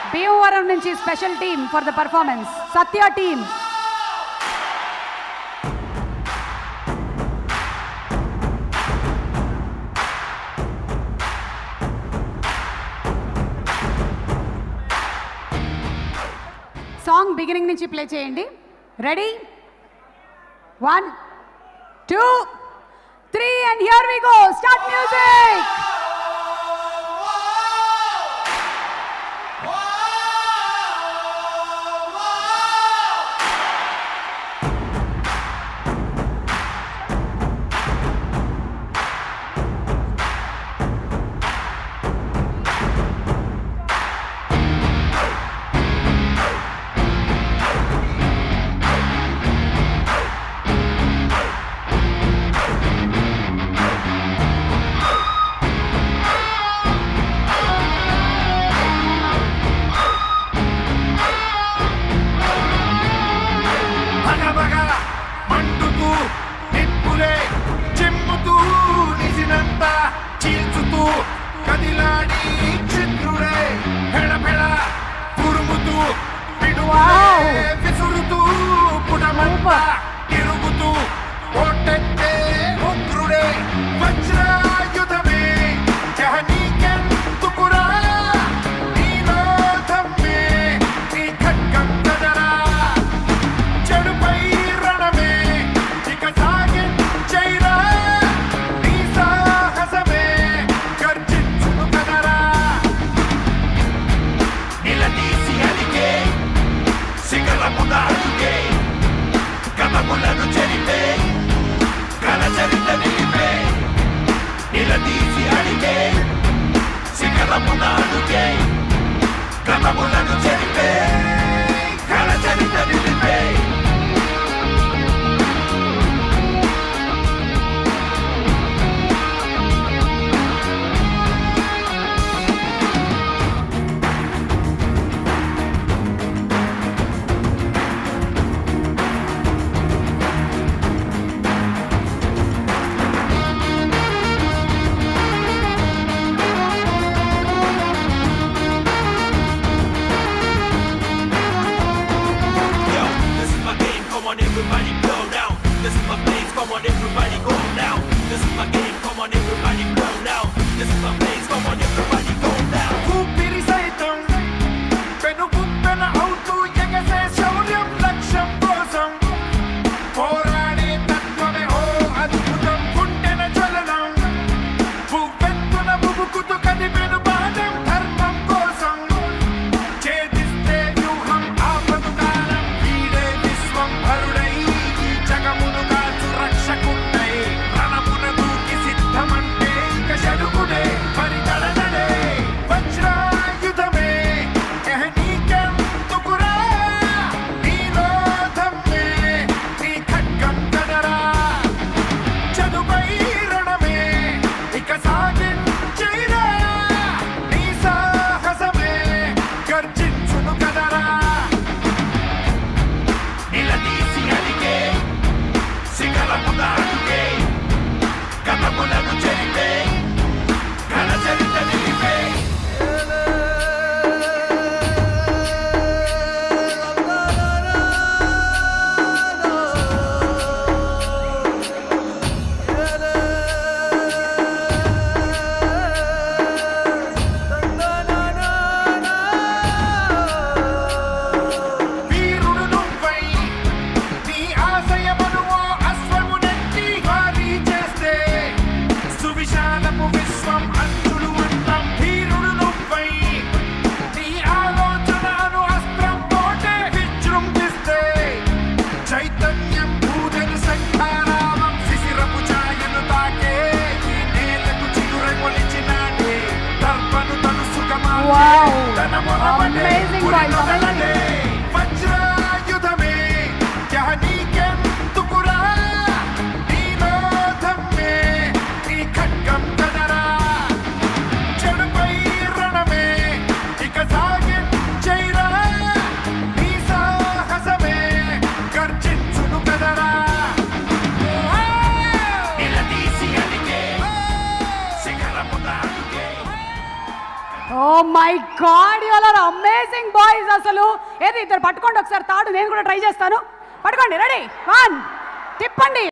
భీమవరం నుంచి special team for the performance Satya team song beginning నుంచి play చేయండి ready one two three and here we go start music భగభగ మండుతూ నిప్పులే చిమ్ముతూ నిసినంత చీల్చుతూ కదిలాడి చిత్రుడే పెడపెడ కురుముతూ పిడువాయే విసురుతూ పుటమంత తిరుగుతూ ఓటెత్తే ఉగ్రుడే వజ్రాయుధమే జహనీకెందుకురా నీలోధమ్మే నీ ఖడ్గం కదరా చెడుపై రణమే ఇక సాగించైరా నీ సాహసమే గర్జించును కదరా నిలదీసి అలిగే శిఖరమున అడుగే గమములను చెరిపే కల చరిత నిలిపే నిలదీసి అడిగే శిఖరమున అడుగే గమములను చెరిపే కల చరిత నిలిపే Yo, this is my game, come on everybody blow now. This is my place, come on everybody go now. This is my game, come on everybody blow now. This is my place, come on everybody go now. ఊపిరి సైతం పెనుగుప్పెన అవుతూ ఎగసే శౌర్యం లక్ష్యం కోసం పోరాడే తత్వమే ఓ అద్భుతం గుండెన జ్వలనం భూపెత్తున బుబుకుతూ కదిపెను బాణం ధర్మం కోసం ఛేదిస్తే వ్యూహం ఆపదు కాలం వీడే విశ్వం భరుడై ఈ జగమును కాచు రక్షకుండై రణమున దూకి సిద్ధమంటే ఇక శడుగుడే పరితడనడే వజ్రాయుధమే ఎహ నీకెందుకురా నీలోధమ్మే నీ ఖడ్గం కదరా చదుపై రణమే ఇక సాగించైరా నీ సాహసమే గర్జించును కదరా నిలదీసి అడిగే శిఖరమున అడుగే గతములను చెరిపే కల చరిత నిలిపే వీరుడు నువ్వై నీ ఆశయమును ఓ అశ్వమునెత్తి భారీ చేస్తే సువిశాలపు విశ్వం అంచులు అంతం వీరుడు నువ్వై నీ ఆలోచనను అస్త్రం తోటే విజృంభిస్తే చైతన్యం పూజను సంఖారావం శిశిరపు ఛాయను తాకే ఈ నేలకు చిగుర కొలిచినాడే దర్పను తను సుఖమా Wow. తన మొరవడే Amazing voice, పురినొదలడే. వజ్రాయుధమే యహ నీకెందుకురా నీలోధమ్మే నీ ఖడ్గం కదరా చెడుపై రణమే ఇక సాగించైరా నీ సాహసమే గర్జించును కదరా నిలదీసి అడిగే శిఖరమున అడుగే oh my god you are amazing boys అసలు ఏది ఇద్దరు పట్టుకోండి ఒకసారి తాడు నేను కూడా ట్రై చేస్తాను పట్టుకోండి రెడీ వన్ తిప్పండి